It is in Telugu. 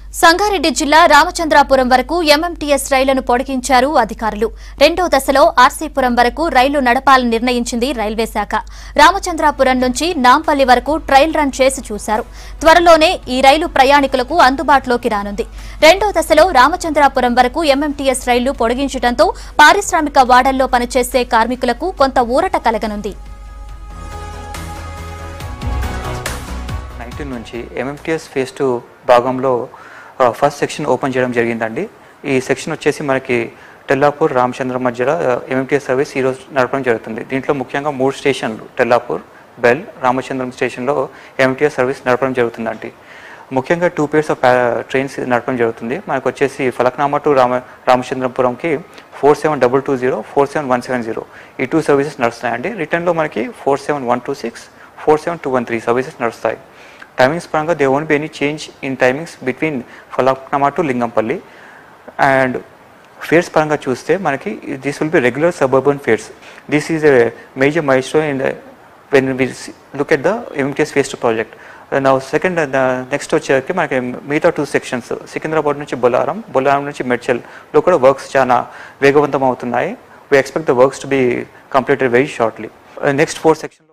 సంగారెడ్డి జిల్లా రామచంద్రాపురం వరకు ఎంఎంటీఎస్ రైళ్లను పొడిగించారు అధికారులు రెండో దశలో ఆర్సీపురం వరకు రైలు నడపాలని నిర్ణయించింది రైల్వే శాఖ రామచంద్రాపురం నుంచి నాంపల్లి వరకు ట్రయల్ రన్ చేసి చూశారు త్వరలోనే ఈ రైలు ప్రయాణికులకు అందుబాటులోకి రానుంది రెండో దశలో రామచంద్రాపురం వరకు ఎంఎంటీఎస్ రైళ్లు పొడిగించడంతో పారిశ్రామిక వాడల్లో పనిచేసే కార్మికులకు కొంత ఊరట కలగనుంది నైన్టీన్ నుంచి ఎంఎంటీఎస్ ఫేజ్ టూ భాగంలో ఆ, ఫస్ట్ సెక్షన్ ఓపెన్ చేయడం జరిగిందండి ఈ సెక్షన్ వచ్చేసి మనకి టెల్లాపూర్ రామచంద్ర మధ్యలో ఎంఎంటీఎస్ సర్వీస్ ఈరోజు నడపడం జరుగుతుంది దీంట్లో ముఖ్యంగా మూడు స్టేషన్లు టెల్లాపూర్ బెల్ రామచంద్రం స్టేషన్లో ఎంఎంటీఎస్ సర్వీస్ నడపడం జరుగుతుందండి ముఖ్యంగా టూ పేర్స్ ఆఫ్ ట్రైన్స్ నడపడం జరుగుతుంది మనకు వచ్చేసి ఫలక్నామా టు రామ రామచంద్రపురంకి four seven double two zero four seven one seven zero ఈ టూ సర్వీసెస్ నడుస్తాయండి రిటర్న్లో మనకి four seven one two six four seven two one three services నడుస్తాయి టైమింగ్స్ పరంగా they won't be any change in timings between Falaknuma to Lingampalli and fares పరంగా చూస్తే మనకి this will be regular suburban fares this is a major mile in the when we look at the MTS phase two project నా సెకండ్ నెక్స్ట్ వచ్చేసరికి మనకి మిగతా టూ సెక్షన్స్ సికింద్రాబాద్ నుంచి బొలారం బొలారం నుంచి మెడ్చల్లో కూడా వర్క్స్ చాలా వేగవంతం అవుతున్నాయి we expect the works to be completed very shortly next four section